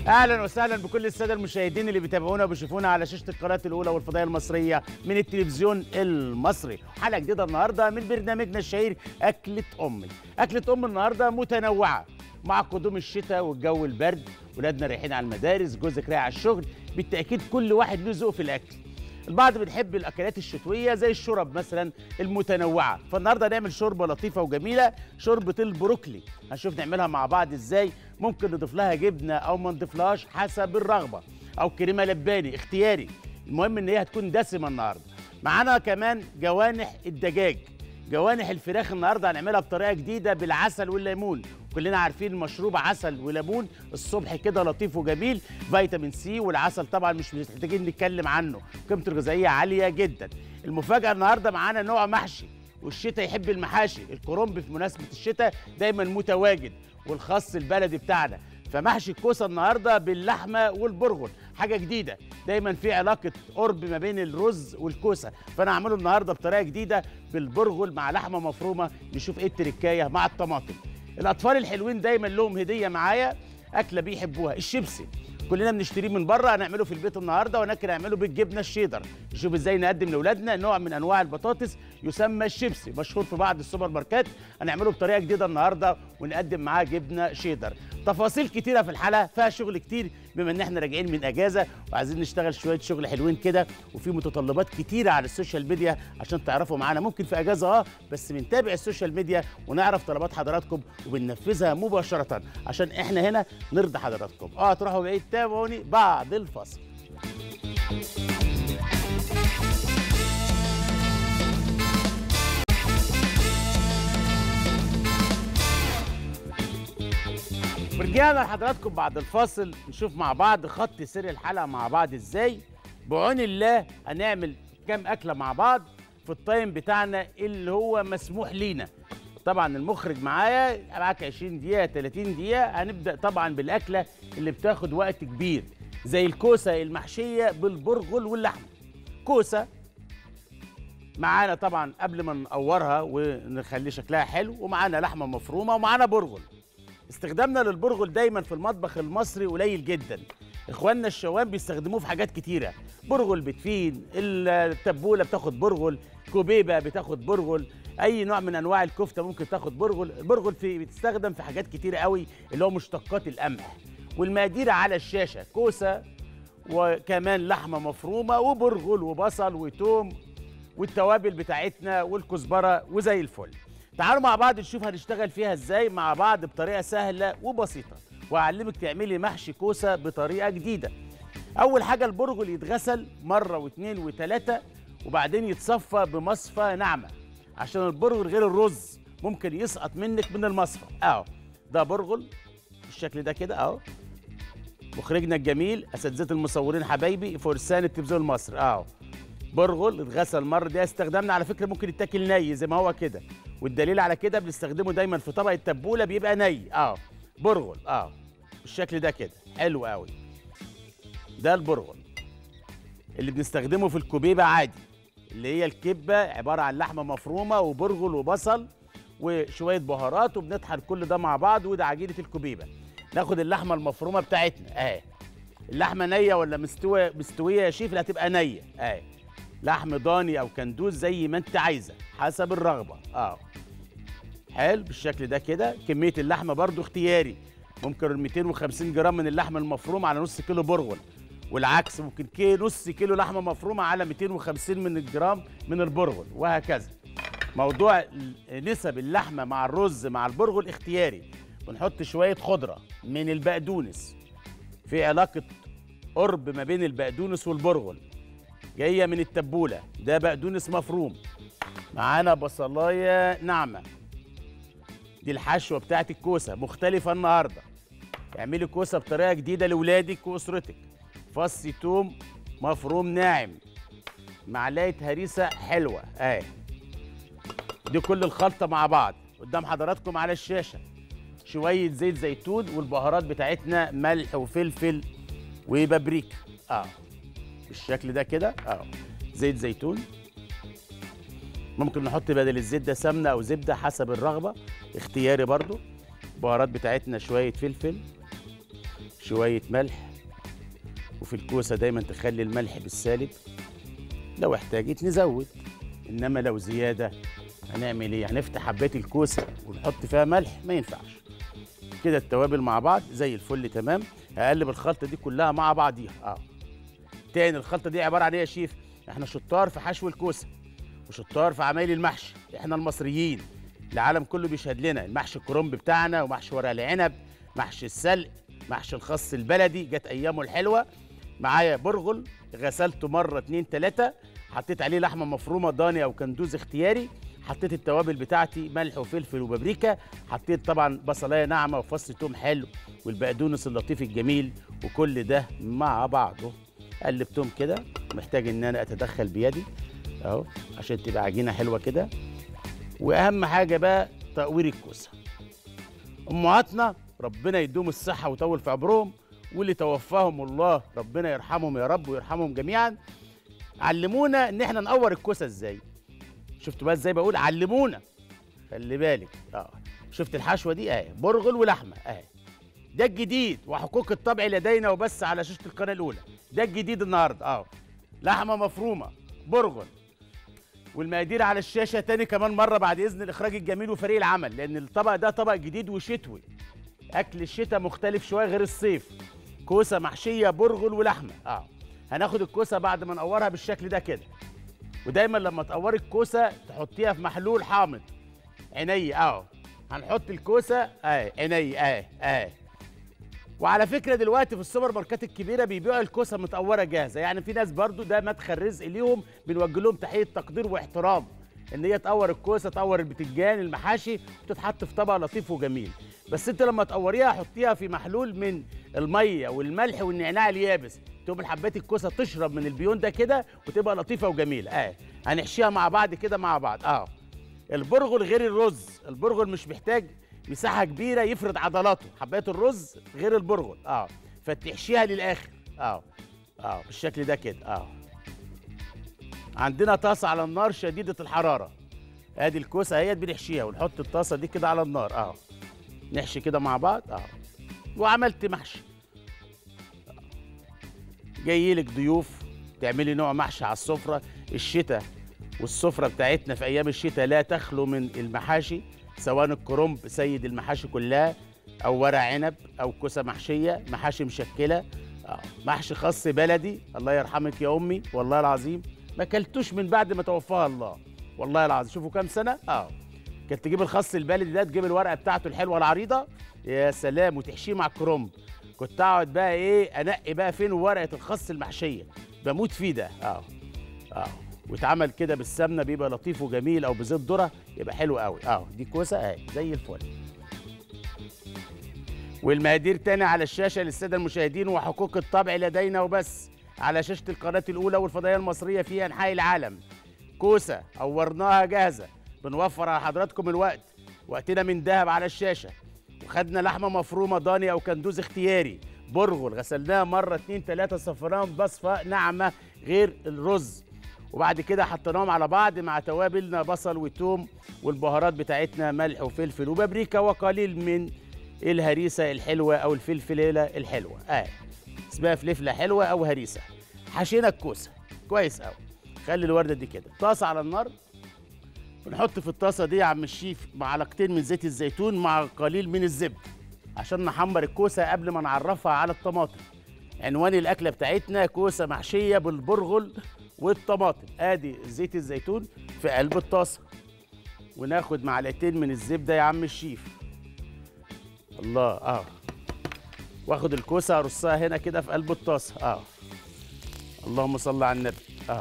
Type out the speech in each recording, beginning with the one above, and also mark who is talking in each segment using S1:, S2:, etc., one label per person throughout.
S1: اهلا وسهلا بكل الساده المشاهدين اللي بيتابعونا وبيشوفونا على شاشه القناه الاولى والفضائيه المصريه من التلفزيون المصري حلقه جديده النهارده من برنامجنا الشهير اكله امي اكله ام النهارده متنوعه مع قدوم الشتاء والجو البرد ولادنا رايحين على المدارس جوزك رايح على الشغل بالتاكيد كل واحد له ذوق في الاكل البعض بتحب الاكلات الشتويه زي الشرب مثلا المتنوعه فالنهارده نعمل شوربه لطيفه وجميله شوربه البروكلي هنشوف نعملها مع بعض ازاي ممكن نضيف لها جبنه او ما نضيفلهاش حسب الرغبه او كريمه لباني اختياري المهم ان هي هتكون دسمه النهارده معانا كمان جوانح الدجاج جوانح الفراخ النهارده هنعملها بطريقه جديده بالعسل والليمون كلنا عارفين المشروب عسل وليمون الصبح كده لطيف وجميل فيتامين سي والعسل طبعا مش محتاجين نتكلم عنه قيمته الغذائيه عاليه جدا المفاجاه النهارده معانا نوع محشي والشتاء يحب المحاشي الكرنب في مناسبه الشتاء دايما متواجد والخس البلدي بتاعنا فمحشي الكوسه النهارده باللحمه والبرغل حاجه جديده دايما في علاقه قرب ما بين الرز والكوسه فانا هعمله النهارده بطريقه جديده بالبرغل مع لحمه مفرومه نشوف ايه التركايه مع الطماطم الاطفال الحلوين دايما لهم هديه معايا اكله بيحبوها الشيبسي كلنا بنشتريه من بره هنعمله في البيت النهارده ولكن هنعمله بالجبنه الشيدر نشوف ازاي نقدم لاولادنا نوع من انواع البطاطس يسمى الشيبسي مشهور في بعض السوبر ماركات هنعمله بطريقه جديده النهارده ونقدم معاه جبنه شيدر تفاصيل كتيره في الحلقه فيها شغل كتير بما ان احنا راجعين من اجازه وعايزين نشتغل شويه شغل حلوين كده وفي متطلبات كتيره على السوشيال ميديا عشان تعرفوا معانا ممكن في اجازه اه بس بنتابع السوشيال ميديا ونعرف طلبات حضراتكم وبننفذها مباشره عشان احنا هنا نرضي حضراتكم اه تروحوا بعيد تابعوني بعد الفصل ورجعنا لحضراتكم بعد الفاصل نشوف مع بعض خط سير الحلقه مع بعض ازاي بعون الله هنعمل كام اكله مع بعض في التايم بتاعنا اللي هو مسموح لينا طبعا المخرج معايا معاك 20 دقيقه 30 دقيقه هنبدا طبعا بالاكله اللي بتاخد وقت كبير زي الكوسه المحشيه بالبرغل واللحمه كوسه معانا طبعا قبل ما نقورها ونخلي شكلها حلو ومعانا لحمه مفرومه ومعانا برغل استخدامنا للبرغل دايما في المطبخ المصري قليل جدا اخواننا الشوام بيستخدموه في حاجات كتيره برغل بتفين التبوله بتاخد برغل كوبيبه بتاخد برغل اي نوع من انواع الكفته ممكن تاخد برغل البرغل في بتستخدم في حاجات كتيره قوي اللي هو مشتقات القمح والمقادير على الشاشه كوسه وكمان لحمه مفرومه وبرغل وبصل وتوم والتوابل بتاعتنا والكزبره وزي الفل تعالوا مع بعض نشوف هنشتغل فيها ازاي مع بعض بطريقه سهله وبسيطه واعلمك تعملي محشي كوسه بطريقه جديده اول حاجه البرغل يتغسل مره واثنين وثلاثه وبعدين يتصفى بمصفى ناعمه عشان البرغل غير الرز ممكن يسقط منك من المصفى اهو ده برغل بالشكل ده كده اهو مخرجنا الجميل اساتذه المصورين حبايبي فرسان التلفزيون المصري اهو برغل اتغسل مره دي استخدامنا على فكره ممكن يتاكل ني زي ما هو كده والدليل على كده بنستخدمه دايما في طبق التبوله بيبقى ني اه برغل اه بالشكل ده كده حلو قوي ده البرغل اللي بنستخدمه في الكوبيبه عادي اللي هي الكبه عباره عن لحمه مفرومه وبرغل وبصل وشويه بهارات وبنطحن كل ده مع بعض وده عجينه الكوبيبه ناخد اللحمه المفرومه بتاعتنا اهي اللحمه نيه ولا مستويه مستويه يا شيف لا هتبقى نيه اهي لحم ضاني او كندوز زي ما انت عايزه حسب الرغبه اه حلو بالشكل ده كده كميه اللحمه برضو اختياري ممكن 250 جرام من اللحمه المفرومه على نص كيلو برغل والعكس ممكن كي نص كيلو لحمه مفرومه على 250 من الجرام من البرغل وهكذا موضوع نسب اللحمه مع الرز مع البرغل اختياري بنحط شويه خضره من البقدونس في علاقه قرب ما بين البقدونس والبرغل جايه من التبوله ده بقدونس مفروم معانا بصلايه ناعمه دي الحشوه بتاعت الكوسه مختلفه النهارده اعملي كوسه بطريقه جديده لاولادك واسرتك فص توم مفروم ناعم معلقه هريسه حلوه اهي دي كل الخلطه مع بعض قدام حضراتكم على الشاشه شويه زيت زيتون والبهارات بتاعتنا ملح وفلفل وبابريكا اه بالشكل ده كده اه زيت زيتون ممكن نحط بدل الزيت ده سمنه او زبده حسب الرغبه اختياري برضو البهارات بتاعتنا شويه فلفل شويه ملح وفي الكوسه دايما تخلي الملح بالسالب لو احتاجت نزود انما لو زياده هنعمل ايه هنفتح حبات الكوسه ونحط فيها ملح ما ينفعش كده التوابل مع بعض زي الفل تمام هقلب الخلطه دي كلها مع بعضيها اه تاني الخلطه دي عباره عن ايه يا شيف احنا شطار في حشو الكوسه وشطار في عمايل المحشي احنا المصريين العالم كله بيشهد لنا المحشي الكرنب بتاعنا ومحشي ورق العنب محشي السلق محشي الخس البلدي جت ايامه الحلوه معايا برغل غسلته مره اتنين تلاته حطيت عليه لحمه مفرومه ضاني او كندوز اختياري حطيت التوابل بتاعتي ملح وفلفل وبابريكا حطيت طبعا بصلايه ناعمه وفص توم حلو والبقدونس اللطيف الجميل وكل ده مع بعضه قلبتهم كده محتاج ان انا اتدخل بيدي اهو عشان تبقى عجينه حلوه كده واهم حاجه بقى تقوير الكوسه امهاتنا ربنا يدوم الصحه ويطول في عمرهم واللي توفاهم الله ربنا يرحمهم يا رب ويرحمهم جميعا علمونا ان احنا نقور الكوسه ازاي شفتوا بقى ازاي بقول علمونا خلي بالك اه شفت الحشوه دي اهي برغل ولحمه اهي ده الجديد وحقوق الطبع لدينا وبس على شاشه القناه الاولى ده الجديد النهارده اه لحمه مفرومه برغل والمقادير على الشاشه تاني كمان مره بعد اذن الاخراج الجميل وفريق العمل لان الطبق ده طبق جديد وشتوي اكل الشتاء مختلف شويه غير الصيف كوسه محشيه برغل ولحمه اه هناخد الكوسه بعد ما نقورها بالشكل ده كده ودايما لما تقوري الكوسه تحطيها في محلول حامض عيني اهو هنحط الكوسه اهي عيني اهي اهي وعلى فكره دلوقتي في السوبر ماركات الكبيره بيبيعوا الكوسه متقوره جاهزه يعني في ناس برضو ده مدخل رزق ليهم بنوجه لهم تحيه تقدير واحترام ان هي تقور الكوسه تقور البتنجان المحاشي وتتحط في طبق لطيف وجميل بس انت لما تقوريها حطيها في محلول من الميه والملح والنعناع اليابس تقوم حبات الكوسه تشرب من البيون ده كده وتبقى لطيفه وجميله اه هنحشيها مع بعض كده مع بعض اه البرغل غير الرز البرغل مش محتاج مساحه كبيره يفرد عضلاته حبات الرز غير البرغل اه فتحشيها للاخر اه اه بالشكل ده كده اه عندنا طاسه على النار شديده الحراره ادي الكوسه اهيت بنحشيها ونحط الطاسه دي كده على النار اه نحشي كده مع بعض اه وعملت محشي جاي لك ضيوف تعملي نوع محشي على السفره الشتاء والسفره بتاعتنا في ايام الشتاء لا تخلو من المحاشي سواء الكرنب سيد المحاشي كلها او ورق عنب او كوسه محشيه محاشي مشكله آه. محشي خاص بلدي الله يرحمك يا امي والله العظيم ما كلتوش من بعد ما توفاها الله والله العظيم شوفوا كام سنه اه كانت تجيب الخس البلدي ده تجيب الورقه بتاعته الحلوه العريضه يا سلام وتحشيه مع الكرنب كنت اقعد بقى ايه انقي بقى فين ورقه الخس المحشيه بموت فيه ده اه اه واتعمل كده بالسمنه بيبقى لطيف وجميل او بزيت ذره يبقى حلو قوي اه دي كوسه اهي زي الفل والمقادير تاني على الشاشه للساده المشاهدين وحقوق الطبع لدينا وبس على شاشه القناه الاولى والفضائيه المصريه في انحاء العالم كوسه قورناها جاهزه بنوفر على حضراتكم الوقت وقتنا من ذهب على الشاشه وخدنا لحمه مفرومه ضاني او كندوز اختياري برغل غسلناها مره اتنين تلاته صفرناهم بصفه ناعمه غير الرز وبعد كده حطيناهم على بعض مع توابلنا بصل وتوم والبهارات بتاعتنا ملح وفلفل وبابريكا وقليل من الهريسه الحلوه او الفلفله الحلوه اه اسمها فلفله حلوه او هريسه حشينا الكوسه كويس قوي خلي الورده دي كده طاسه على النار بنحط في الطاسه دي يا عم الشيف معلقتين من زيت الزيتون مع قليل من الزبده عشان نحمر الكوسه قبل ما نعرفها على الطماطم عنوان الاكله بتاعتنا كوسه محشيه بالبرغل والطماطم ادي زيت الزيتون في قلب الطاسه وناخد معلقتين من الزبده يا عم الشيف الله اه واخد الكوسه ارصها هنا كده في قلب الطاسه اه اللهم صل على النبي اه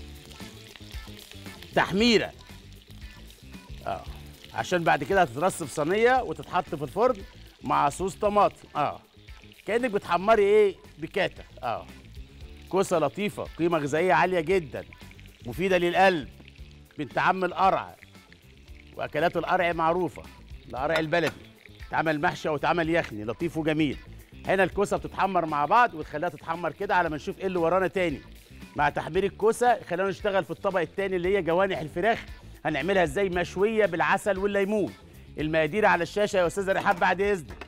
S1: تحميره اه عشان بعد كده هتترص في صينيه وتتحط في الفرن مع صوص طماطم اه كانك بتحمري ايه بكاتا اه كوسه لطيفه قيمه غذائيه عاليه جدا مفيده للقلب بنت عم القرع واكلات القرع معروفه القرع البلدي اتعمل محشي واتعمل يخني لطيف وجميل هنا الكوسه بتتحمر مع بعض وتخليها تتحمر كده على ما نشوف ايه اللي ورانا تاني مع تحمير الكوسه خلينا نشتغل في الطبق التاني اللي هي جوانح الفراخ هنعملها ازاي مشويه بالعسل والليمون المقادير على الشاشه يا استاذه رحاب بعد اذنك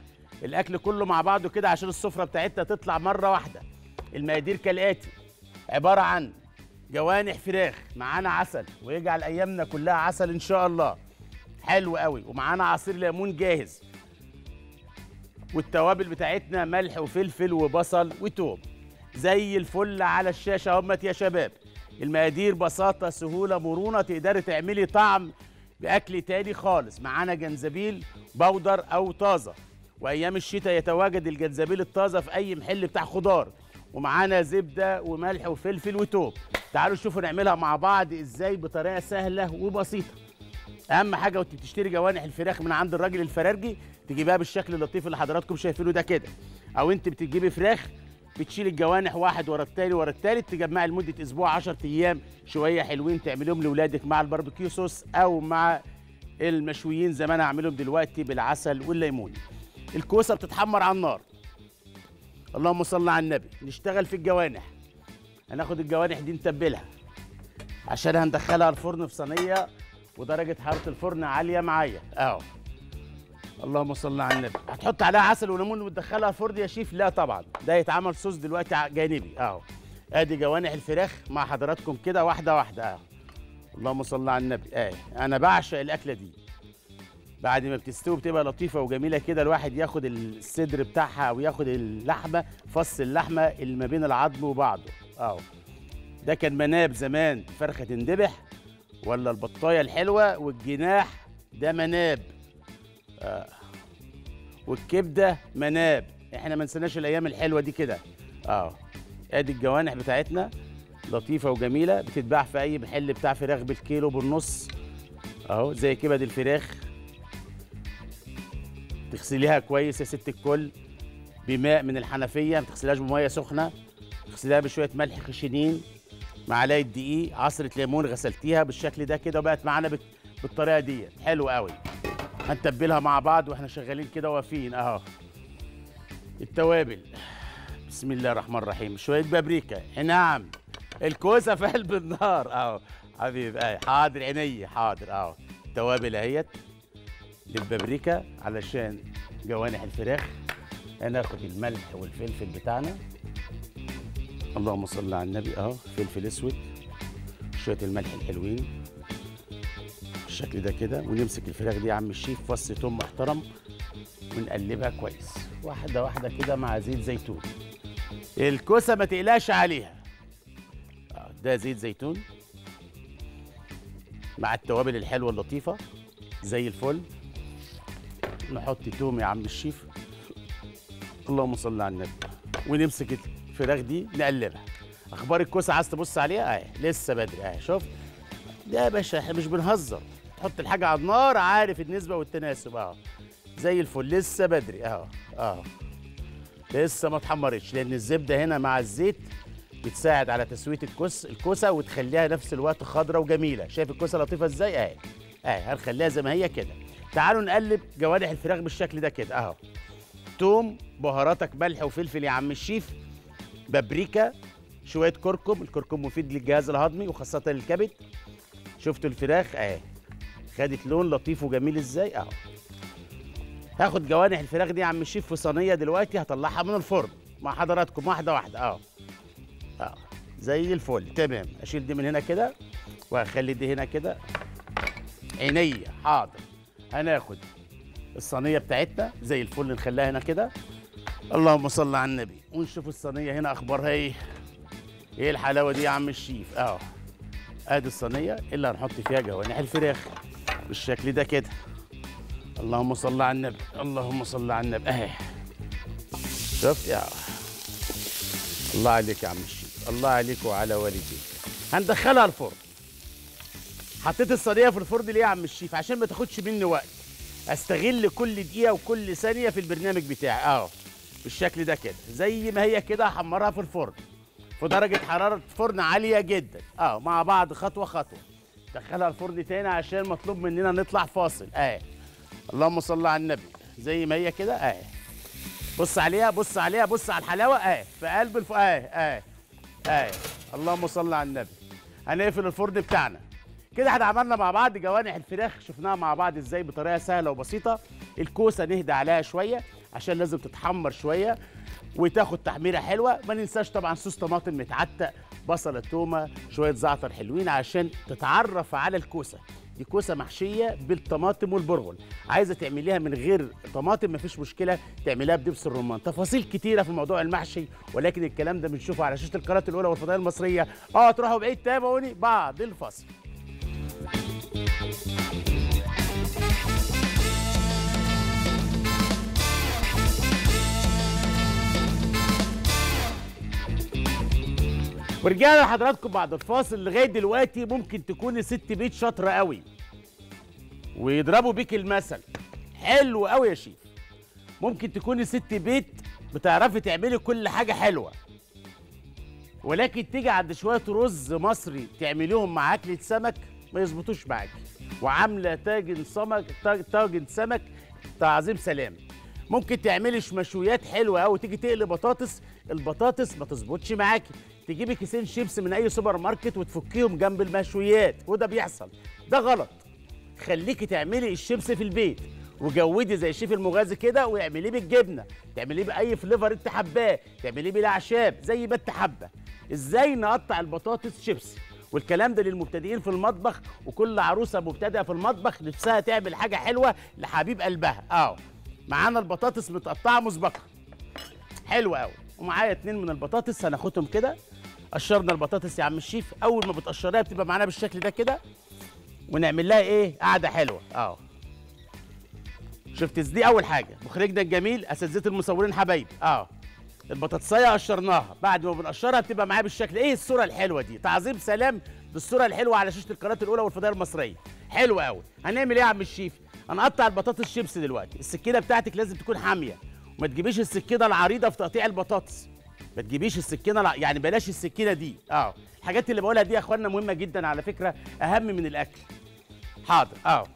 S1: الاكل كله مع بعضه كده عشان السفره بتاعتنا تطلع مره واحده المقادير كالاتي عباره عن جوانح فراخ معانا عسل ويجعل ايامنا كلها عسل ان شاء الله حلو قوي ومعانا عصير ليمون جاهز والتوابل بتاعتنا ملح وفلفل وبصل وتوم زي الفل على الشاشه همت يا شباب المقادير بساطه سهوله مرونه تقدري تعملي طعم باكل تاني خالص معانا جنزبيل بودر او طازه وايام الشتاء يتواجد الجنزبيل الطازه في اي محل بتاع خضار ومعانا زبده وملح وفلفل وتوم تعالوا شوفوا نعملها مع بعض ازاي بطريقه سهله وبسيطه اهم حاجه وانت بتشتري جوانح الفراخ من عند الراجل الفرارجي تجيبها بالشكل اللطيف اللي حضراتكم شايفينه ده كده او انت بتجيبي فراخ بتشيل الجوانح واحد ورا التاني ورا التالت تجمعي لمده اسبوع 10 ايام شويه حلوين تعمليهم لاولادك مع الباربيكيو صوص او مع المشويين زي ما انا هعملهم دلوقتي بالعسل والليمون الكوسه بتتحمر على النار اللهم صل على النبي نشتغل في الجوانح هناخد الجوانح دي نتبلها عشان هندخلها الفرن في صينيه ودرجه حراره الفرن عاليه معايا اهو اللهم صل على النبي هتحط عليها عسل وليمون وتدخلها الفرن يا شيف لا طبعا ده يتعمل صوص دلوقتي ع- جانبي اهو ادي جوانح الفراخ مع حضراتكم كده واحده واحده اهو اللهم صل على النبي اهي انا بعشق الاكله دي بعد ما بتستوي بتبقى لطيفه وجميله كده الواحد ياخد الصدر بتاعها او ياخد اللحمه فص اللحمه اللي ما بين العظم وبعضه اهو ده كان مناب زمان فرخه تندبح ولا البطايه الحلوه والجناح ده مناب آه. والكبده مناب احنا ما نسيناش الايام الحلوه دي كده اه ادي الجوانح بتاعتنا لطيفه وجميله بتتباع في اي محل بتاع فراخ بالكيلو بالنص اهو زي كبد الفراخ تغسليها كويس يا ست الكل بماء من الحنفيه ما تغسلهاش بميه سخنه تغسليها بشويه ملح خشنين معلقه دقيق عصره ليمون غسلتيها بالشكل ده كده وبقت معانا بت- بالطريقه دي حلو قوي هنتبلها مع بعض واحنا شغالين كده واقفين اهو التوابل بسم الله الرحمن الرحيم شويه بابريكا نعم الكوسه في قلب النار اهو حبيبي اهي حاضر عيني حاضر اهو التوابل اهيت للبابريكا علشان جوانح الفراخ هناخد الملح والفلفل بتاعنا اللهم صل على النبي اهو فلفل اسود شويه الملح الحلوين بالشكل ده كده ونمسك الفراخ دي يا عم الشيف فص توم محترم ونقلبها كويس واحده واحده كده مع زيت زيتون الكوسه ما تقلقش عليها آه، ده زيت زيتون مع التوابل الحلوه اللطيفه زي الفل نحط توم يا عم الشيف اللهم صل على النبي ونمسك الفراخ دي نقلبها اخبار الكوسه عايز تبص عليها اهي لسه بدري اهي شوف ده يا باشا احنا مش بنهزر تحط الحاجه على النار عارف النسبه والتناسب اهو زي الفل لسه بدري اهو اهو لسه ما اتحمرتش لان الزبده هنا مع الزيت بتساعد على تسويه الكوس الكوسه وتخليها نفس الوقت خضره وجميله شايف الكوسه لطيفه ازاي اهي اهي هنخليها زي ما هي كده تعالوا نقلب جوانح الفراخ بالشكل ده كده اهو توم بهاراتك ملح وفلفل يا عم الشيف بابريكا شويه كركم الكركم مفيد للجهاز الهضمي وخاصه للكبد شفتوا الفراخ اهي خدت لون لطيف وجميل ازاي اهو هاخد جوانح الفراخ دي يا عم الشيف في صينيه دلوقتي هطلعها من الفرن مع حضراتكم واحده واحده اهو اه زي الفل تمام اشيل دي من هنا كده واخلي دي هنا كده عينيا حاضر هناخد الصينيه بتاعتنا زي الفل نخليها هنا كده اللهم صل على النبي ونشوف الصينيه هنا اخبارها ايه ايه الحلاوه دي يا عم الشيف اهو ادي الصينيه اللي هنحط فيها جوانح الفراخ بالشكل ده كده اللهم صل على النبي اللهم صل على النبي اهي شفت يا الله عليك يا عم الشيف الله عليك وعلى والديك هندخلها الفرن حطيت الصينيه في الفرن ليه يا عم الشيف عشان ما تاخدش مني وقت استغل كل دقيقه وكل ثانيه في البرنامج بتاعي اهو بالشكل ده كده زي ما هي كده هحمرها في الفرن في درجه حراره فرن عاليه جدا اه مع بعض خطوه خطوه دخلها الفرن تاني عشان مطلوب مننا نطلع فاصل اهي اللهم صل على النبي زي ما هي كده اهي بص عليها بص عليها بص على الحلاوه اهي في قلب الف اهي اهي اهي اللهم صل على النبي هنقفل الفرن بتاعنا كده احنا عملنا مع بعض جوانح الفراخ شفناها مع بعض ازاي بطريقه سهله وبسيطه الكوسه نهدى عليها شويه عشان لازم تتحمر شويه وتاخد تحميره حلوه ما ننساش طبعا صوص طماطم متعتق بصله تومه شويه زعتر حلوين عشان تتعرف على الكوسه دي كوسه محشيه بالطماطم والبرغل عايزه تعمليها من غير طماطم مفيش مشكله تعمليها بدبس الرمان تفاصيل كتيره في موضوع المحشي ولكن الكلام ده بنشوفه على شاشه القناه الاولى والفضائيه المصريه اه تروحوا بعيد تابعوني بعد الفصل ورجعنا لحضراتكم بعد الفاصل لغايه دلوقتي ممكن تكوني ست بيت شاطره قوي ويضربوا بيك المثل حلو قوي يا شيف ممكن تكوني ست بيت بتعرفي تعملي كل حاجه حلوه ولكن تيجي عند شويه رز مصري تعمليهم مع اكله سمك ما يظبطوش معاكي وعامله تاجن سمك تاج- طاجن سمك تعظيم سلام ممكن تعملي مشويات حلوه قوي تيجي تقلي بطاطس البطاطس ما تظبطش معاكي تجيبي كيسين شيبس من اي سوبر ماركت وتفكيهم جنب المشويات وده بيحصل ده غلط خليكي تعملي الشيبس في البيت وجودي زي الشيف المغازي كده واعمليه بالجبنه تعمليه باي فليفر انت حباه تعمليه بالاعشاب زي ما انت حابه ازاي نقطع البطاطس شيبس والكلام ده للمبتدئين في المطبخ وكل عروسه مبتدئه في المطبخ نفسها تعمل حاجه حلوه لحبيب قلبها اه معانا البطاطس متقطعه مسبقه حلو قوي ومعايا اتنين من البطاطس هناخدهم كده قشرنا البطاطس يا عم الشيف اول ما بتقشريها بتبقى معانا بالشكل ده كده ونعمل لها ايه قعده حلوه اه شفت دي اول حاجه مخرجنا الجميل اساتذه المصورين حبايبي اه البطاطسايه قشرناها بعد ما بنقشرها بتبقى معايا بالشكل ايه الصوره الحلوه دي تعظيم سلام بالصوره الحلوه على شاشه القناه الاولى والفضائيه المصريه حلو قوي هنعمل ايه يا عم الشيف هنقطع البطاطس شيبس دلوقتي السكينه بتاعتك لازم تكون حاميه وما تجيبيش السكينه العريضه في تقطيع البطاطس ما تجيبيش السكينه الع... يعني بلاش السكينه دي اه الحاجات اللي بقولها دي يا اخوانا مهمه جدا على فكره اهم من الاكل حاضر اه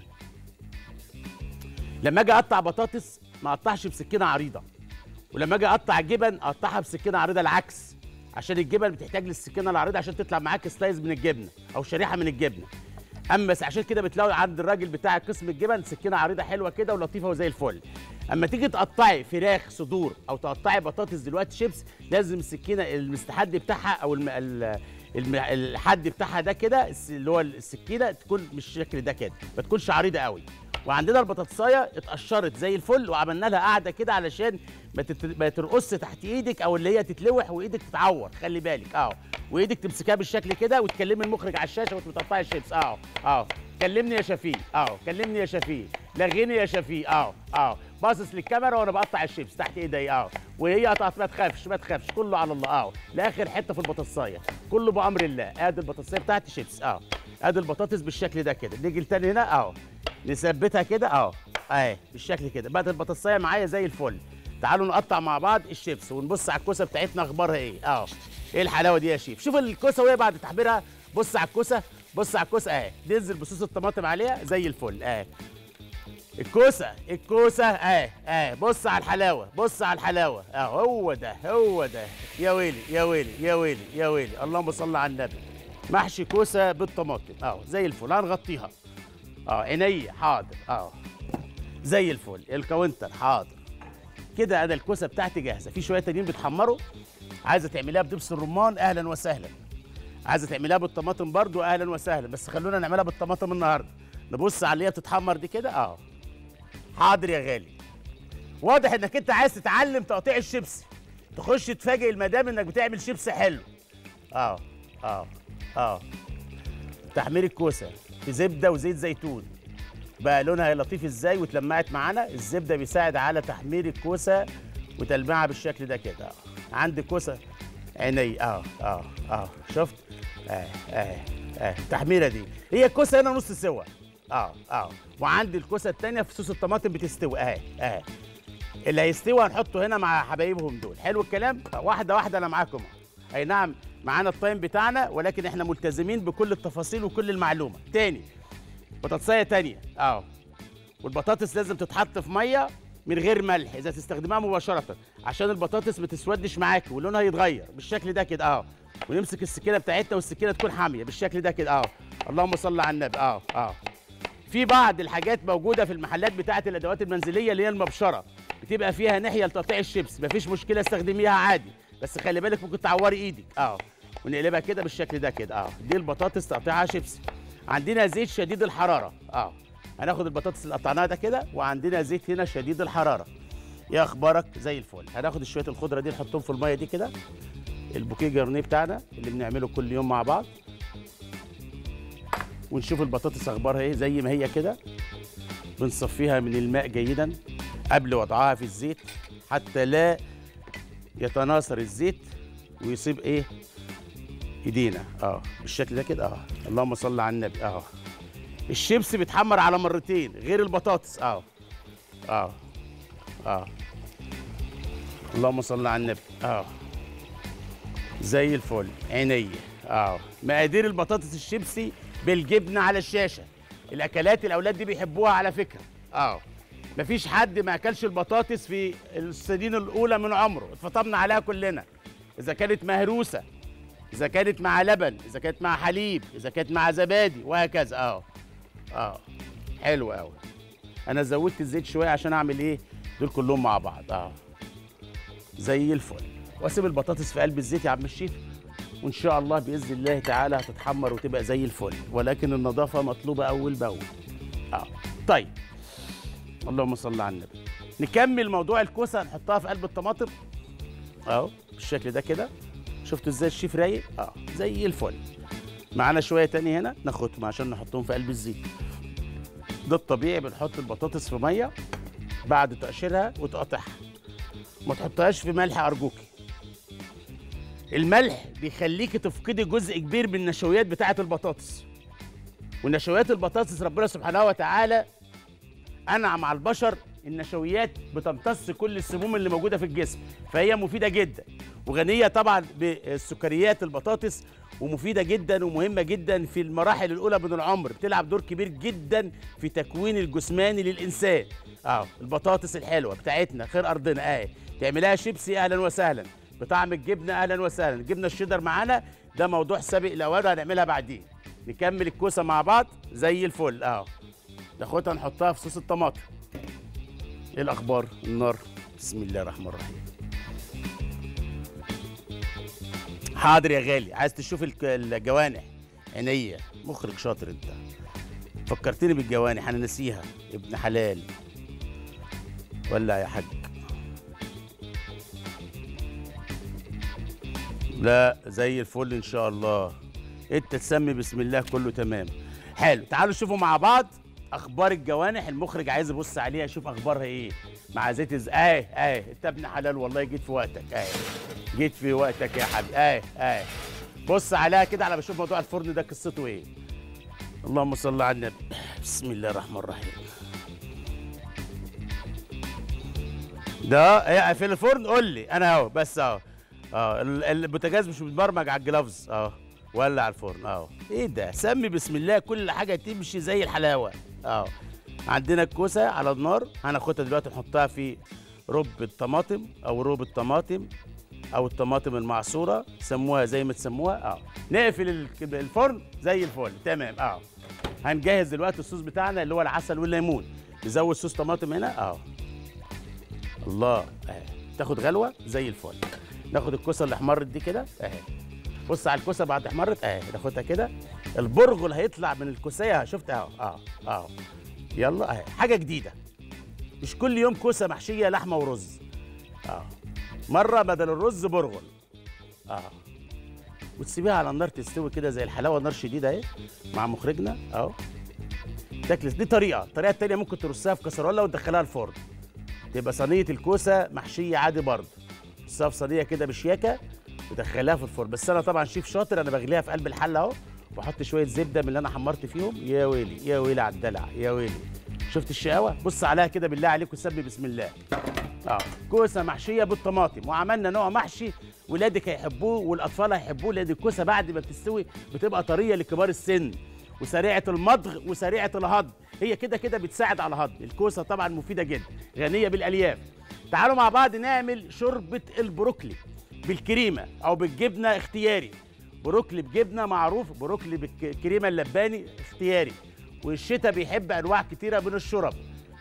S1: لما اجي اقطع بطاطس ما اقطعش بسكينه عريضه ولما اجي اقطع جبن اقطعها بسكينه عريضه العكس عشان الجبن بتحتاج للسكينه العريضه عشان تطلع معاك سلايز من الجبنه او شريحه من الجبنه اما س- عشان كده بتلاقوا عند الراجل بتاع قسم الجبن سكينه عريضه حلوه كده ولطيفه وزي الفل اما تيجي تقطعي فراخ صدور او تقطعي بطاطس دلوقتي شيبس لازم السكينه المستحد بتاعها او الم... ال... الم... الحد بتاعها ده كده الس- اللي هو السكينه تكون بالشكل ده كده ما تكونش عريضه قوي وعندنا البطاطسايه اتقشرت زي الفل وعملنا لها قاعده كده علشان ما, تت... ما ترقص تحت ايدك او اللي هي تتلوح وايدك تتعور خلي بالك اه وايدك تمسكها بالشكل كده وتكلمي المخرج على الشاشه وانت بتقطعي الشيبس اه اه كلمني يا شفيق اه كلمني يا شفيق لغيني يا شفيق اه اه باصص للكاميرا وانا بقطع الشيبس تحت ايدي اه وهي قطعت ما تخافش ما تخافش كله على الله اه لاخر حته في البطاطسايه كله بامر الله ادي البطاطسايه بتاعتي شيبس اه ادي البطاطس بالشكل ده كده نيجي لتاني هنا اه نثبتها كده اه اهي بالشكل كده بقت البطاطسايه معايا زي الفل تعالوا نقطع مع بعض الشيبس ونبص على الكوسه بتاعتنا اخبارها ايه اه ايه الحلاوه دي يا شيف شوف الكوسه وهي بعد تحميرها بص على الكوسه بص على الكوسه اهي ننزل بصوص الطماطم عليها زي الفل اهي الكوسه الكوسه اهي اهي بص على الحلاوه بص على الحلاوه اه هو ده هو ده يا ويلي يا ويلي يا ويلي يا ويلي اللهم صل على النبي محشي كوسه بالطماطم اه زي الفل هنغطيها اه عينيا حاضر اه زي الفل الكاونتر حاضر كده انا الكوسه بتاعتي جاهزه في شويه تانيين بيتحمروا عايزه تعمليها بدبس الرمان اهلا وسهلا عايزه تعمليها بالطماطم برضو اهلا وسهلا بس خلونا نعملها بالطماطم النهارده نبص على اللي هي بتتحمر دي كده اه حاضر يا غالي واضح انك انت عايز تتعلم تقطيع الشيبس تخش تفاجئ المدام انك بتعمل شيبس حلو اه اه اه تحمير الكوسه في زبده وزيت زيتون بقى لونها لطيف ازاي واتلمعت معانا الزبده بيساعد على تحمير الكوسه وتلميعها بالشكل ده كده اه عندي كوسه عيني اه اه اه شفت اه اه اه التحميره دي هي الكوسه هنا نص سوا اه اه وعندي الكوسه التانيه في صوص الطماطم بتستوي اه اه اللي هيستوي هنحطه هنا مع حبايبهم دول حلو الكلام واحده واحده انا معاكم أهو. اي نعم معانا التايم بتاعنا ولكن احنا ملتزمين بكل التفاصيل وكل المعلومه تاني بطاطسايه تانية اه والبطاطس لازم تتحط في ميه من غير ملح اذا تستخدمها مباشره عشان البطاطس ما تسودش معاك ولونها يتغير بالشكل ده كده اه ونمسك السكينه بتاعتنا والسكينه تكون حاميه بالشكل ده كده اه اللهم صل على النبي اه اه في بعض الحاجات موجوده في المحلات بتاعه الادوات المنزليه اللي هي المبشره بتبقى فيها ناحيه لتقطيع الشيبس مفيش مشكله استخدميها عادي بس خلي بالك ممكن تعوري ايدك اه ونقلبها كده بالشكل ده كده اه دي البطاطس تقطيعها شيبسي عندنا زيت شديد الحراره اه هناخد البطاطس اللي قطعناها ده كده وعندنا زيت هنا شديد الحراره يا اخبارك زي الفل هناخد شويه الخضره دي نحطهم في الميه دي كده البوكيه جرنيه بتاعنا اللي بنعمله كل يوم مع بعض ونشوف البطاطس اخبارها ايه زي ما هي كده بنصفيها من الماء جيدا قبل وضعها في الزيت حتى لا يتناثر الزيت ويصيب ايه ايدينا اه بالشكل ده كده اه اللهم صل على النبي اه الشيبس بيتحمر على مرتين غير البطاطس اه اه اه اللهم صل على النبي اه زي الفل عينيا اه مقادير البطاطس الشيبسي بالجبنه على الشاشه الاكلات الاولاد دي بيحبوها على فكره اه مفيش حد ما اكلش البطاطس في السنين الاولى من عمره اتفطمنا عليها كلنا اذا كانت مهروسه اذا كانت مع لبن اذا كانت مع حليب اذا كانت مع زبادي وهكذا اه اه حلو قوي انا زودت الزيت شويه عشان اعمل ايه دول كلهم مع بعض اه زي الفل واسيب البطاطس في قلب الزيت يا عم الشيف وان شاء الله باذن الله تعالى هتتحمر وتبقى زي الفل ولكن النظافه مطلوبه اول باول اه طيب اللهم صل على النبي نكمل موضوع الكوسه نحطها في قلب الطماطم اهو بالشكل ده كده شفتوا ازاي الشيف رايق اه زي الفل معانا شويه تاني هنا ناخدهم عشان نحطهم في قلب الزيت ده الطبيعي بنحط البطاطس في ميه بعد تقشيرها وتقطعها ما تحطهاش في ملح ارجوكي الملح بيخليكي تفقدي جزء كبير من النشويات بتاعه البطاطس ونشويات البطاطس ربنا سبحانه وتعالى انعم على البشر النشويات بتمتص كل السموم اللي موجوده في الجسم فهي مفيده جدا وغنيه طبعا بالسكريات البطاطس ومفيده جدا ومهمه جدا في المراحل الاولى من العمر بتلعب دور كبير جدا في تكوين الجسماني للانسان اه البطاطس الحلوه بتاعتنا خير ارضنا اهي تعملها شيبسي اهلا وسهلا بطعم الجبنه اهلا وسهلا الجبنه الشيدر معانا ده موضوع سابق الاوان وهنعملها بعدين نكمل الكوسه مع بعض زي الفل اهو ناخدها نحطها في صوص الطماطم ايه الاخبار النار بسم الله الرحمن الرحيم حاضر يا غالي عايز تشوف الك- الجوانح عينيا مخرج شاطر انت فكرتني بالجوانح انا ناسيها ابن حلال ولا يا حاج لا زي الفل ان شاء الله انت تسمي بسم الله كله تمام حلو تعالوا شوفوا مع بعض اخبار الجوانح المخرج عايز يبص عليها يشوف اخبارها ايه مع زيت الز... اهي اهي انت ابن حلال والله جيت في وقتك اهي جيت في وقتك يا حبيبي اهي اهي بص عليها كده على بشوف موضوع الفرن ده قصته ايه اللهم صل على النبي بسم الله الرحمن الرحيم ده ايه في الفرن قول لي انا اهو بس اهو اه ال- البوتاجاز مش متبرمج على الجلافز اه ولع على الفرن اه ايه ده سمي بسم الله كل حاجه تمشي زي الحلاوه اه عندنا الكوسه على النار هناخدها دلوقتي نحطها في رب الطماطم او روب الطماطم او الطماطم المعصوره سموها زي ما تسموها اه نقفل ال- الفرن زي الفل تمام اه هنجهز دلوقتي الصوص بتاعنا اللي هو العسل والليمون نزود صوص طماطم هنا اه الله اهي تاخد غلوه زي الفل ناخد الكوسه اللي احمرت دي كده اهي بص على الكوسه بعد احمرت اهي ناخدها كده البرغل هيطلع من الكوسيه شفت اهو اه اه يلا اهي حاجه جديده مش كل يوم كوسه محشيه لحمه ورز اه مره بدل الرز برغل اه وتسيبيها على النار تستوي كده زي الحلاوه نار شديده اهي مع مخرجنا اهو تاكل دي طريقه الطريقه التانيه ممكن ترصها في كسرونه وتدخلها الفرن تبقى صينيه الكوسه محشيه عادي برضه ترصها في صينيه كده بشياكه ودخلها في الفرن بس انا طبعا شيف شاطر انا بغليها في قلب الحله اهو واحط شويه زبده من اللي انا حمرت فيهم يا ويلي يا ويلي على الدلع يا ويلي شفت الشقاوه بص عليها كده بالله عليك وسمي بسم الله اه كوسه محشيه بالطماطم وعملنا نوع محشي ولادك هيحبوه والاطفال هيحبوه لان الكوسه بعد ما بتستوي بتبقى طريه لكبار السن وسريعه المضغ وسريعه الهضم هي كده كده بتساعد على الهضم الكوسه طبعا مفيده جدا غنيه بالالياف تعالوا مع بعض نعمل شوربه البروكلي بالكريمه او بالجبنه اختياري بروكلي بجبنه معروف بروكلي بالكريمه اللباني اختياري والشتاء بيحب انواع كتيره من الشرب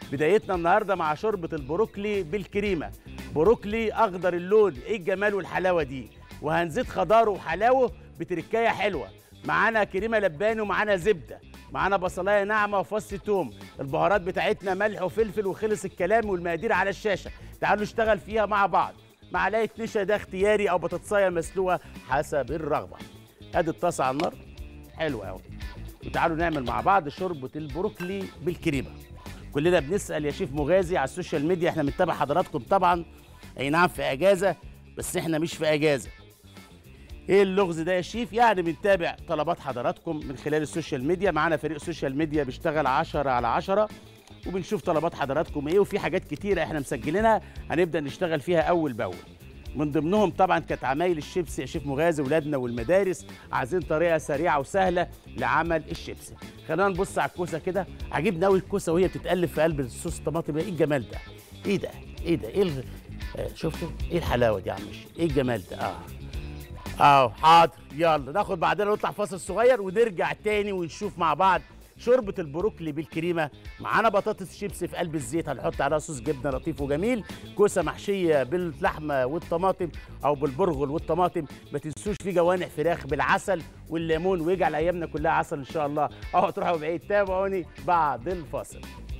S1: بدايتنا النهارده مع شوربه البروكلي بالكريمه بروكلي اخضر اللون ايه الجمال والحلاوه دي وهنزيد خضاره وحلاوه بتركايه حلوه معانا كريمه لباني ومعانا زبده معانا بصلايه ناعمه وفص توم البهارات بتاعتنا ملح وفلفل وخلص الكلام والمقادير على الشاشه تعالوا نشتغل فيها مع بعض معلقه نشا ده اختياري او بطاطسايه مسلوقه حسب الرغبه ادي الطاسه على النار حلو قوي وتعالوا نعمل مع بعض شوربه البروكلي بالكريمه كلنا بنسال يا شيف مغازي على السوشيال ميديا احنا بنتابع حضراتكم طبعا اي نعم في اجازه بس احنا مش في اجازه ايه اللغز ده يا شيف يعني بنتابع طلبات حضراتكم من خلال السوشيال ميديا معانا فريق سوشيال ميديا بيشتغل 10 على 10 وبنشوف طلبات حضراتكم ايه وفي حاجات كتيره احنا مسجلينها هنبدا نشتغل فيها اول باول من ضمنهم طبعا كانت عمايل الشيبسي يا شيف مغازي ولادنا والمدارس عايزين طريقه سريعه وسهله لعمل الشيبسي خلينا نبص على الكوسه كده عجبني قوي الكوسه وهي بتتقلب في قلب الصوص الطماطم ايه الجمال ده ايه ده ايه ده ايه ال... آه، شفتوا ايه الحلاوه دي يا عم الشيف؟ ايه الجمال ده اه اه حاضر يلا ناخد بعدين نطلع فاصل صغير ونرجع تاني ونشوف مع بعض شوربة البروكلي بالكريمة معانا بطاطس شيبسي في قلب الزيت هنحط عليها صوص جبنة لطيف وجميل كوسة محشية باللحمة والطماطم أو بالبرغل والطماطم ما تنسوش في جوانح فراخ بالعسل والليمون ويجعل أيامنا كلها عسل إن شاء الله أهو تروحوا بعيد تابعوني بعد الفاصل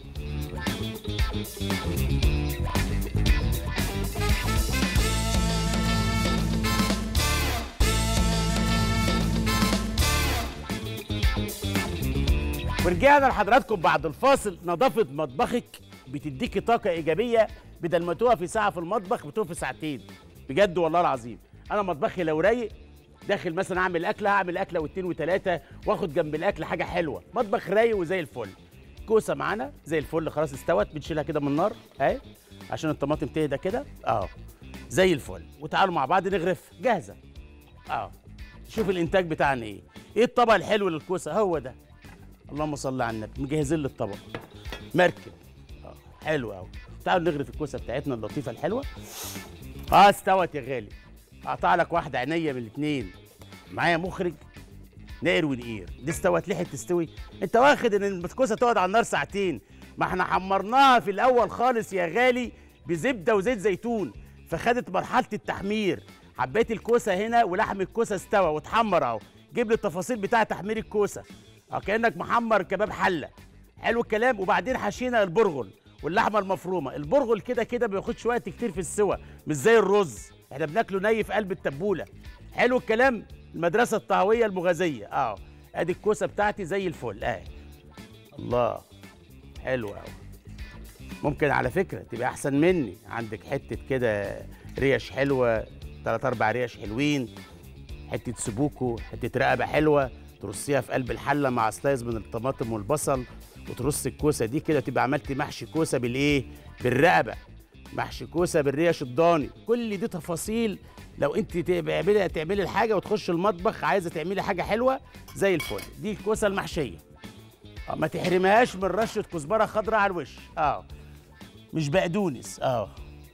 S1: ورجعنا لحضراتكم بعد الفاصل نظافة مطبخك بتديكي طاقة إيجابية بدل ما تقفي ساعة في المطبخ بتقفي ساعتين بجد والله العظيم أنا مطبخي لو رايق داخل مثلا أعمل أكلة هعمل أكلة واتنين وتلاتة وآخد جنب الأكل حاجة حلوة مطبخ رايق وزي الفل كوسة معانا زي الفل خلاص استوت بنشيلها كده من النار أهي عشان الطماطم تهدى كده أهو زي الفل وتعالوا مع بعض نغرف جاهزة أهو شوف الإنتاج بتاعنا إيه إيه الطبق الحلو للكوسة هو ده اللهم صل على النبي مجهزين لي الطبق مركب اه حلو قوي تعالوا نغرف الكوسه بتاعتنا اللطيفه الحلوه اه استوت يا غالي اقطع لك واحده عينيا من الاثنين معايا مخرج نقر ونقير دي استوت لحق تستوي انت واخد ان الكوسه تقعد على النار ساعتين ما احنا حمرناها في الاول خالص يا غالي بزبده وزيت زيتون فخدت مرحله التحمير حبيت الكوسه هنا ولحم الكوسه استوى واتحمر اهو جيب لي التفاصيل بتاعه تحمير الكوسه اه كانك محمر كباب حله حلو الكلام وبعدين حشينا البرغل واللحمه المفرومه البرغل كده كده ما بياخدش وقت كتير في السوى مش زي الرز احنا بناكله ني في قلب التبوله حلو الكلام المدرسه الطهويه المغازيه اه ادي الكوسه بتاعتي زي الفل اه الله حلو قوي ممكن على فكره تبقى احسن مني عندك حته كده ريش حلوه ثلاث اربع ريش حلوين حته سبوكو حته رقبه حلوه ترصيها في قلب الحله مع سلايز من الطماطم والبصل وترص الكوسه دي كده تبقى عملتي محشي كوسه بالايه بالرقبه محشي كوسه بالريش الضاني كل دي تفاصيل لو انت تعملي تعملي الحاجه وتخش المطبخ عايزه تعملي حاجه حلوه زي الفل دي الكوسه المحشيه اه ما تحرمهاش من رشه كزبره خضراء على الوش اه مش بقدونس اه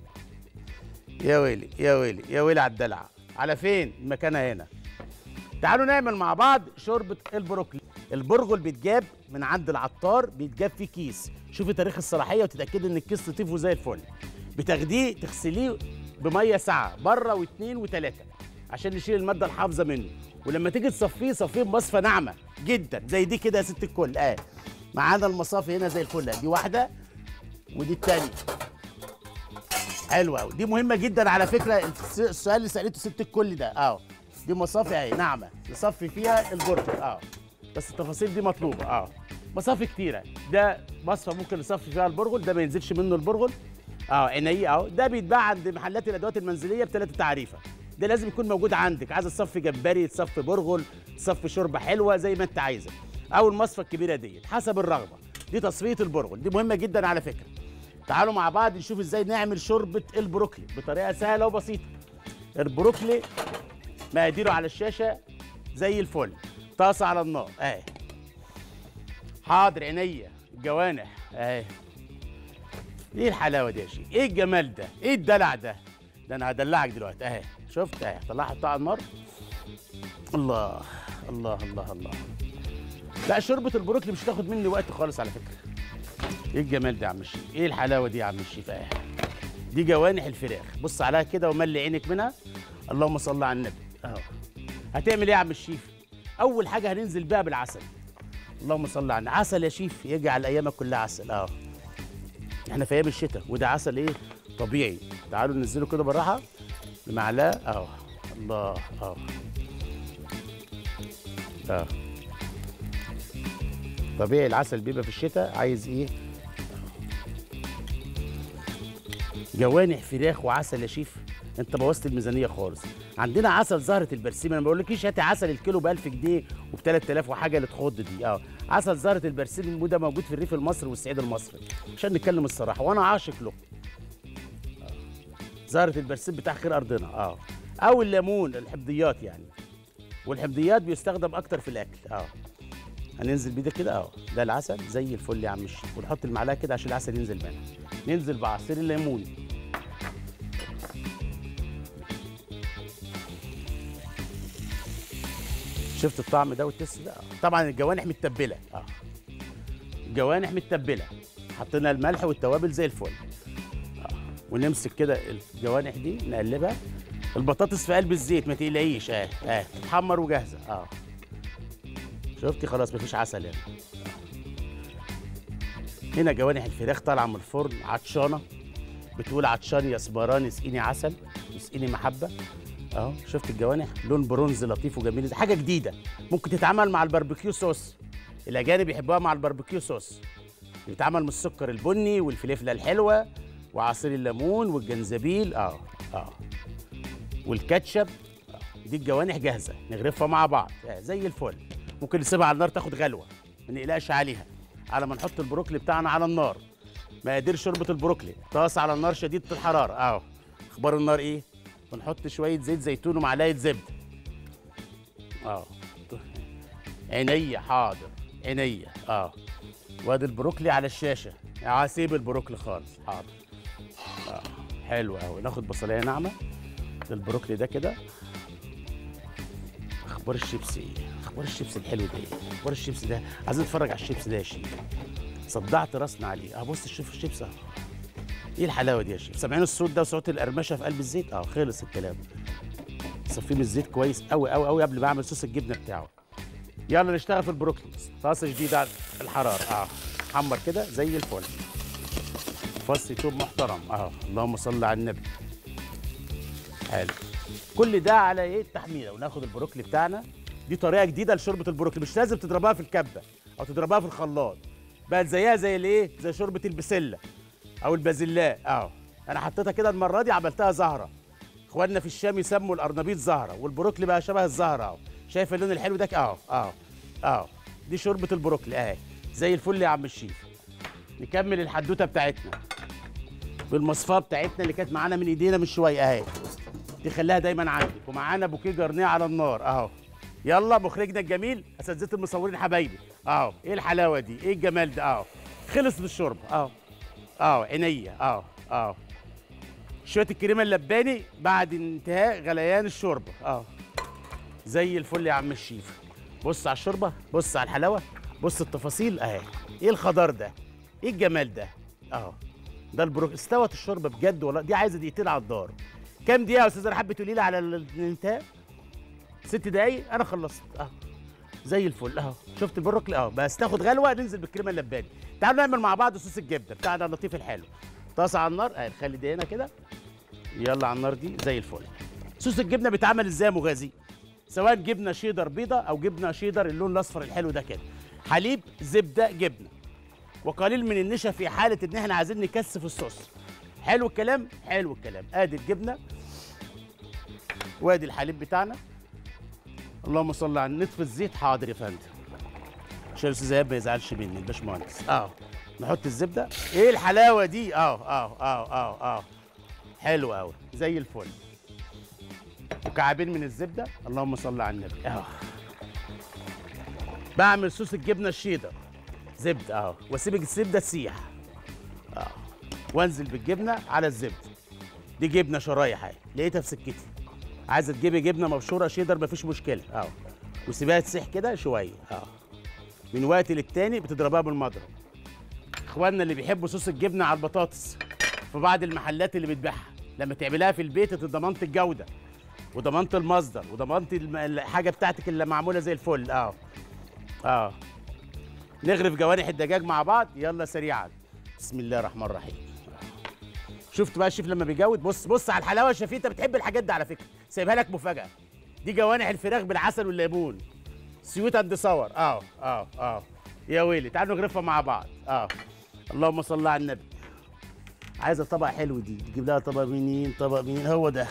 S1: يا ويلي يا ويلي يا ويلي على الدلع على فين مكانها هنا تعالوا نعمل مع بعض شوربه البروكلي البرغل بيتجاب من عند العطار بيتجاب في كيس شوفي تاريخ الصلاحيه وتتاكدي ان الكيس لطيف وزي الفل بتاخديه تغسليه بميه ساعه بره واثنين وثلاثه عشان نشيل الماده الحافظه منه ولما تيجي تصفيه صفيه بمصفى ناعمه جدا زي دي كده يا ست الكل اه معانا المصافي هنا زي الفل دي واحده ودي الثانيه حلوه قوي دي مهمه جدا على فكره السؤال اللي سالته ست الكل ده اه دي مصافي اهي ناعمه نصفي فيها البرجر اه بس التفاصيل دي مطلوبه اه مصافي كتيره ده مصفى ممكن نصفي فيها البرغل ده ما ينزلش منه البرغل اه عينيه اهو ده بيتباع عند محلات الادوات المنزليه بثلاثه تعريفه ده لازم يكون موجود عندك عايز تصفي جمبري تصفي برغل تصفي شوربه حلوه زي ما انت عايزه او المصفى الكبيره ديت حسب الرغبه دي تصفيه البرغل دي مهمه جدا على فكره تعالوا مع بعض نشوف ازاي نعمل شوربه البروكلي بطريقه سهله وبسيطه البروكلي مقاديره على الشاشه زي الفل طاسه على النار اهي حاضر عينيا الجوانح اهي ايه الحلاوه دي يا شيخ ايه الجمال ده ايه الدلع ده ده انا هدلعك دلوقتي اهي شفت اهي طلعها حطها على النار الله الله الله الله لا شوربه البروكلي مش هتاخد مني وقت خالص على فكره ايه الجمال ده يا عم الشيف ايه الحلاوه دي يا عم الشيف اه دي جوانح الفراخ بص عليها كده وملي عينك منها اللهم صل على النبي اهو هتعمل ايه يا عم الشيف اول حاجه هننزل بيها بالعسل اللهم صل على النبي عسل يا شيف يجعل ايامك كلها عسل اه احنا في ايام الشتاء وده عسل ايه طبيعي تعالوا ننزله كده بالراحه بمعلقه اهو الله اه اه طبيعي العسل بيبقى في الشتاء عايز ايه جوانح فراخ وعسل يا شيف انت بوظت الميزانيه خالص عندنا عسل زهره البرسيم انا ما بقولكيش هاتي عسل الكيلو ب 1000 جنيه وب 3000 وحاجه اللي تخض دي اه عسل زهره البرسيم وده موجود في الريف المصري والصعيد المصري عشان نتكلم الصراحه وانا عاشق له آه. زهره البرسيم بتاع خير ارضنا اه او الليمون الحمضيات يعني والحمضيات بيستخدم اكتر في الاكل اه هننزل بيه ده كده اه ده العسل زي الفل يا عم الشيف ونحط المعلقه كده عشان العسل ينزل منها ننزل بعصير الليمون شفت الطعم ده والتست ده آه. طبعا الجوانح متبله اه الجوانح متبله حطينا الملح والتوابل زي الفل اه ونمسك كده الجوانح دي نقلبها البطاطس في قلب الزيت ما تقلقيش اه اه تتحمر وجاهزه اه شفتي خلاص مفيش عسل هنا هنا جوانح الفراخ طالعه من الفرن عطشانه بتقول عطشان يا سبران اسقيني عسل اسقيني محبه اهو شفت الجوانح لون برونز لطيف وجميل زي حاجه جديده ممكن تتعمل مع الباربيكيو صوص الاجانب يحبوها مع الباربيكيو صوص بيتعمل من السكر البني والفلفله الحلوه وعصير الليمون والجنزبيل اه اه والكاتشب آه. دي الجوانح جاهزه نغرفها مع بعض آه زي الفل ممكن نسيبها على النار تاخد غلوه ما نقلقش عليها على ما نحط البروكلي بتاعنا على النار مقادير شوربه البروكلي طاسه على النار شديده الحراره اهو اخبار النار ايه ونحط شويه زيت زيتون ومعلقه زبده اه عينيا حاضر عينيا اه وادي البروكلي على الشاشه اه سيب البروكلي خالص حاضر اه حلو قوي ناخد بصلايه ناعمه البروكلي ده كده اخبار الشيبسي ايه اخبار الشيبسي الحلو ده ايه اخبار الشيبسي ده عايزين نتفرج على الشيبسي ده يا شيف صدعت راسنا عليه اه بص شوف الشيبسي اهو ايه الحلاوه دي يا شيف سامعين الصوت ده وصوت القرمشه في قلب الزيت اه خلص الكلام صفيه من الزيت كويس قوي قوي قوي قبل ما اعمل صوص الجبنه بتاعه يلا نشتغل في البروكلي طاسه جديده على الحراره اه حمر كده زي الفل فص توب محترم اه اللهم صل على النبي حلو كل ده على ايه التحميره وناخد البروكلي بتاعنا دي طريقه جديده لشوربه البروكلي مش لازم تضربها في الكبه او تضربها في الخلاط بقت زيها زي الايه زي شوربه البسله او البازلاء اهو انا حطيتها كده المره دي عملتها زهره اخواننا في الشام يسموا القرنبيط زهره والبروكلي بقى شبه الزهره اهو شايف اللون الحلو ده اهو اهو اهو دي شوربه البروكلي اهي زي الفل يا عم الشيف نكمل الحدوته بتاعتنا بالمصفاه بتاعتنا اللي كانت معانا من ايدينا من شويه اهي دي خليها دايما عندك ومعانا بوكيه جرنيه على النار اهو يلا مخرجنا الجميل اساتذه المصورين حبايبي اهو ايه الحلاوه دي ايه الجمال ده اهو خلص الشرب اهو اهو عينيا اهو اهو شويه الكريمه اللباني بعد انتهاء غليان الشوربه اهو زي الفل يا عم الشيف بص على الشوربه بص على الحلاوه بص التفاصيل اهي ايه الخضار ده ايه الجمال ده اهو ده البروك استوت الشوربه بجد والله دي عايزه دقيقتين على الدار كام دقيقه يا استاذه رحاب تقولي لي على الانتهاء ست دقايق انا خلصت اهو زي الفل اهو شفت البروكلي اهو بس تاخد غلوه ننزل بالكريمه اللباني تعالوا نعمل مع بعض صوص الجبنه بتاعنا اللطيف الحلو طاسه على النار اهي نخلي دي هنا كده يلا على النار دي زي الفل صوص الجبنه بيتعمل ازاي يا مغازي سواء جبنه شيدر بيضه او جبنه شيدر اللون الاصفر الحلو ده كده حليب زبده جبنه وقليل من النشا في حاله ان احنا عايزين نكثف الصوص حلو الكلام حلو الكلام ادي الجبنه وادي الحليب بتاعنا اللهم صل على نطف الزيت حاضر يا فندم عشان الاستاذ ايهاب ما يزعلش مني الباشمهندس اه نحط الزبده ايه الحلاوه دي اه اه اه اه اه حلو قوي زي الفل مكعبين من الزبده اللهم صل على النبي اه بعمل صوص الجبنه الشيدر زبده اه واسيب الزبده تسيح اه وانزل بالجبنه على الزبده دي جبنه شرايح اهي لقيتها في سكتي عايزه تجيبي جبنه مبشوره شيدر مفيش مشكله اه وسيبها تسيح كده شويه اه من وقت للتاني بتضربها بالمضرب اخواننا اللي بيحبوا صوص الجبنه على البطاطس في بعض المحلات اللي بتبيعها لما تعملها في البيت انت ضمنت الجوده وضمنت المصدر وضمنت الم- الحاجه بتاعتك اللي معموله زي الفل اه اه نغرف جوانح الدجاج مع بعض يلا سريعا بسم الله الرحمن الرحيم شفت بقى الشيف لما بيجود بص بص على الحلاوه يا شفيق انت بتحب الحاجات دي على فكره سايبها لك مفاجاه دي جوانح الفراخ بالعسل والليمون سويت اند صور اه اه اه يا ويلي تعالوا نغرفها مع بعض اه اللهم صل على النبي عايزه طبق حلو دي تجيب لها طبق منين طبق منين هو ده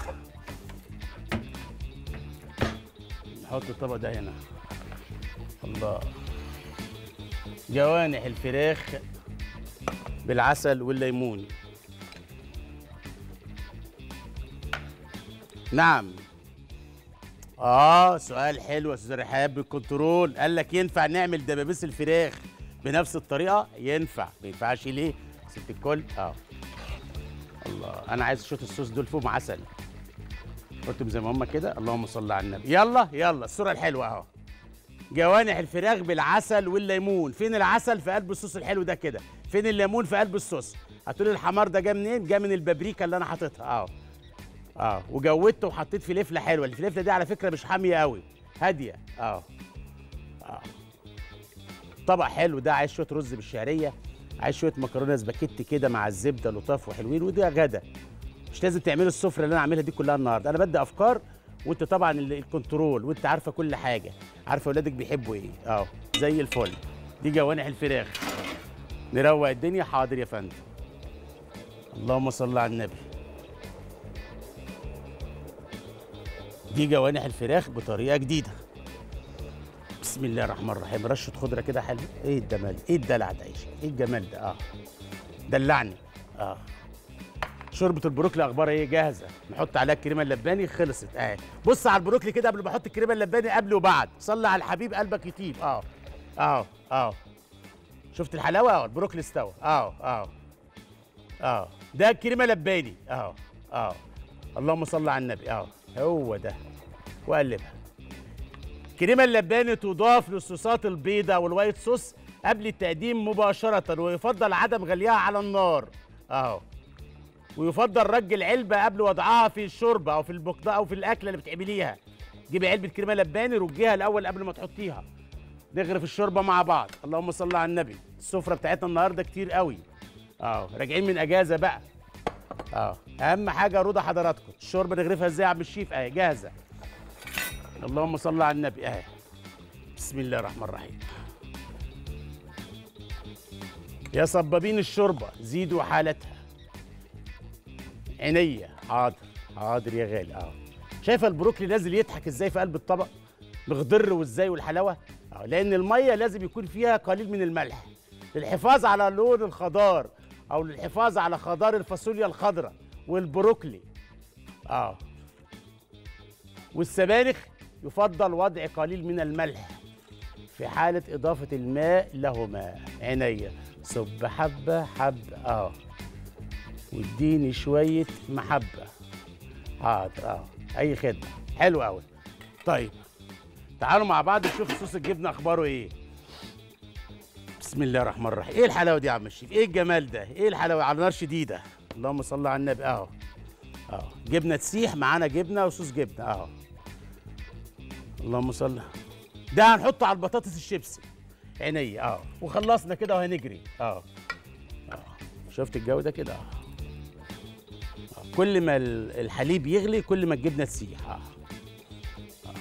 S1: نحط الطبق ده هنا الله جوانح الفراخ بالعسل والليمون نعم اه سؤال حلو يا استاذ رحاب بالكنترول قال لك ينفع نعمل دبابيس الفراخ بنفس الطريقه ينفع ما ينفعش ليه ست الكل اه الله انا عايز اشوط الصوص دول فيهم عسل حطهم زي ما هم كده اللهم صل على النبي يلا يلا الصوره الحلوه اهو جوانح الفراخ بالعسل والليمون فين العسل في قلب الصوص الحلو ده كده فين الليمون في قلب الصوص هتقولي الحمار ده جه منين جه من البابريكا اللي انا حاططها اه اه وجودته وحطيت فلفله حلوه الفلفله دي على فكره مش حاميه قوي هاديه اه اه طبق حلو ده عايز شويه رز بالشعريه عايز شويه مكرونه سباكيتي كده مع الزبده لطاف وحلوين وده غدا مش لازم تعملي السفره اللي انا عاملها دي كلها النهارده انا بدي افكار وانت طبعا ال- الكنترول وانت عارفه كل حاجه عارفه اولادك بيحبوا ايه اه زي الفل دي جوانح الفراخ نروق الدنيا حاضر يا فندم اللهم صل على النبي دي جوانح الفراخ بطريقه جديده بسم الله الرحمن الرحيم رشه خضره كده حلوه ايه الجمال ايه الدلع ده يا شيخ؟ ايه الجمال ده اه دلعني اه شوربه البروكلي اخبارها ايه جاهزه نحط عليها الكريمه اللباني خلصت اهي بص على البروكلي كده قبل ما احط الكريمه اللباني قبل وبعد صلي على الحبيب قلبك يطيب اه اه اه شفت الحلاوه اه البروكلي استوى اه اه اه ده الكريمه لباني اه اه اللهم صل على النبي اه هو ده وقلبها كريمه اللباني تضاف للصوصات البيضاء والوايت صوص قبل التقديم مباشره ويفضل عدم غليها على النار اهو ويفضل رج العلبه قبل وضعها في الشوربه او في البقداء او في الاكله اللي بتعمليها جيبي علبه كريمه لباني رجيها الاول قبل ما تحطيها نغرف الشوربه مع بعض اللهم صل على النبي السفره بتاعتنا النهارده كتير قوي اه راجعين من اجازه بقى اه اهم حاجه رضا حضراتكم الشوربه نغرفها ازاي يا عم الشيف اهي جاهزه اللهم صل على النبي اهي بسم الله الرحمن الرحيم يا صبابين الشوربه زيدوا حالتها عينيا حاضر حاضر يا غالي اه شايفه البروكلي نازل يضحك ازاي في قلب الطبق مخضر وازاي والحلاوه اه لان الميه لازم يكون فيها قليل من الملح للحفاظ على لون الخضار او للحفاظ على خضار الفاصوليا الخضراء والبروكلي اه والسبانخ يفضل وضع قليل من الملح في حالة إضافة الماء لهما عينيا صب حبة حبة اه واديني شوية محبة حاضر اه أي خدمة حلو أوي طيب تعالوا مع بعض نشوف صوص الجبنة أخباره إيه بسم الله الرحمن الرحيم إيه الحلاوة دي يا عم الشيف إيه الجمال ده إيه الحلاوة على نار شديدة اللهم صل على النبي أهو أهو جبنة تسيح معانا جبنة وصوص جبنة أهو اللهم صل ده هنحطه على البطاطس الشيبسي عينيا اه وخلصنا كده وهنجري اه اه شفت الجو ده كده اه آه. كل ما ال- الحليب يغلي كل ما الجبنه تسيح اه آه.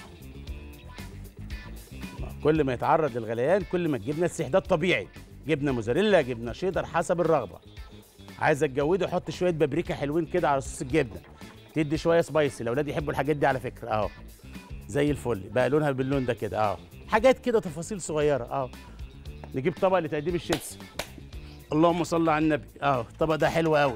S1: آه. كل ما يتعرض للغليان كل ما الجبنه تسيح ده الطبيعي جبنه موزاريلا جبنه شيدر حسب الرغبه عايز اتجوده احط شويه بابريكا حلوين كده على صوص الجبنه تدي شويه سبايسي الاولاد يحبوا الحاجات دي على فكره اه زي الفل بقى لونها باللون ده كده اه حاجات كده تفاصيل صغيره اه نجيب طبق لتقديم الشيبسي اللهم صل على النبي اه الطبق ده حلو قوي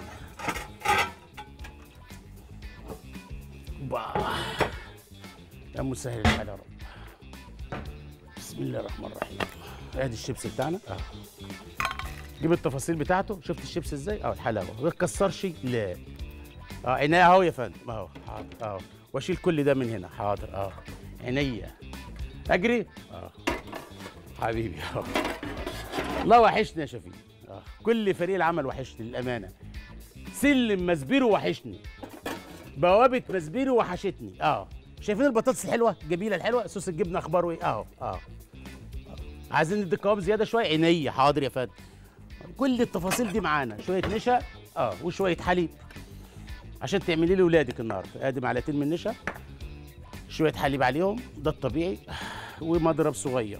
S1: يا مسهل الحال يا رب بسم الله الرحمن الرحيم ادي الشيبسي بتاعنا اه جيب التفاصيل بتاعته شفت الشيبسي ازاي اه الحلاوه ما تكسرش لا اه عينيا اهو يا فندم اهو حاضر اهو واشيل كل ده من هنا حاضر اه عينيا اجري اه حبيبي اه الله وحشني يا شفيق آه. كل فريق العمل وحشني للامانه سلم مسبيرو وحشني بوابه مسبيرو وحشتني اه شايفين البطاطس الحلوه الجميله الحلوه صوص الجبنه اخباره ايه اهو اه عايزين ندي قوام زياده شويه عينيا حاضر يا فندم كل التفاصيل دي معانا شويه نشا اه وشويه حليب عشان تعملي لي ولادك النهارده ادي معلقتين من نشا شويه حليب عليهم ده الطبيعي ومضرب صغير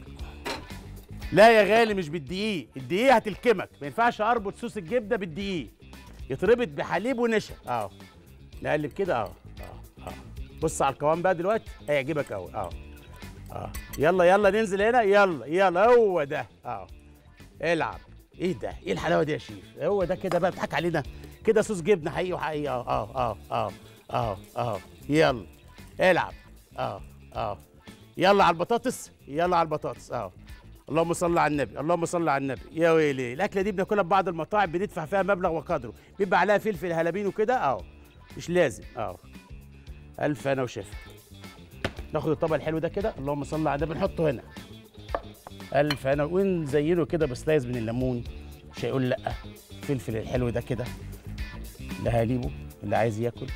S1: لا يا غالي مش بالدقيق الدقيق هتلكمك ما ينفعش اربط صوص الجبنه بالدقيق يتربط بحليب ونشا اه نقلب كده اه اه اه بص على القوام بقى دلوقتي هيعجبك قوي اه اه يلا يلا ننزل هنا يلا يلا هو ده اه العب ايه ده ايه الحلاوه دي يا شيف هو ده كده بقى بتضحك علينا كده صوص جبنه حقيقي وحقيقي اه اه اه اه اه اه يلا العب اه اه يلا على البطاطس يلا على البطاطس اه اللهم صل على النبي اللهم صل على النبي يا ويلي الاكله دي بناكلها في بعض المطاعم بندفع فيها مبلغ وقدره بيبقى عليها فلفل هلابين وكده اه مش لازم اه الف انا وشفا ناخد الطبق الحلو ده كده اللهم صل على النبي نحطه هنا الف انا ونزينه كده بسلايز من الليمون مش هيقول لا الفلفل الحلو ده كده لهاليبه اللي عايز ياكل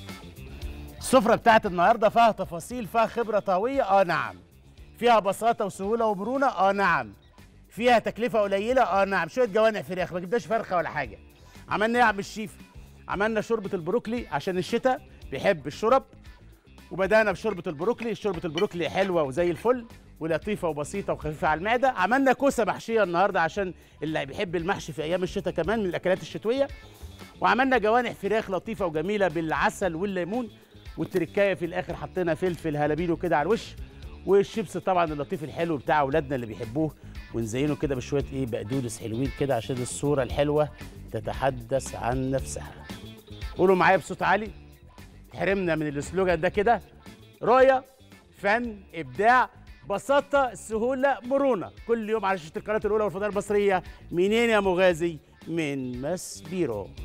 S1: السفرة بتاعت النهارده فيها تفاصيل فيها خبرة طاوية اه نعم فيها بساطة وسهولة ومرونة اه نعم فيها تكلفة قليلة اه نعم شوية جوانح فراخ ما جبناش فرخة ولا حاجة عملنا ايه يا عم الشيف عملنا شوربة البروكلي عشان الشتاء بيحب الشرب وبدانا بشوربة البروكلي شوربة البروكلي حلوة وزي الفل ولطيفة وبسيطة وخفيفة على المعدة عملنا كوسة محشية النهاردة عشان اللي بيحب المحشي في أيام الشتاء كمان من الأكلات الشتوية وعملنا جوانح فراخ لطيفة وجميلة بالعسل والليمون والتركايه في الاخر حطينا فلفل هالابينو كده على الوش والشيبس طبعا اللطيف الحلو بتاع اولادنا اللي بيحبوه ونزينه كده بشويه ايه بقدونس حلوين كده عشان الصوره الحلوه تتحدث عن نفسها قولوا معايا بصوت عالي تحرمنا من السلوجان ده كده رؤيه فن ابداع بساطه سهوله مرونه كل يوم على شاشه القناه الاولى والفضاء المصريه منين يا مغازي من ماسبيرو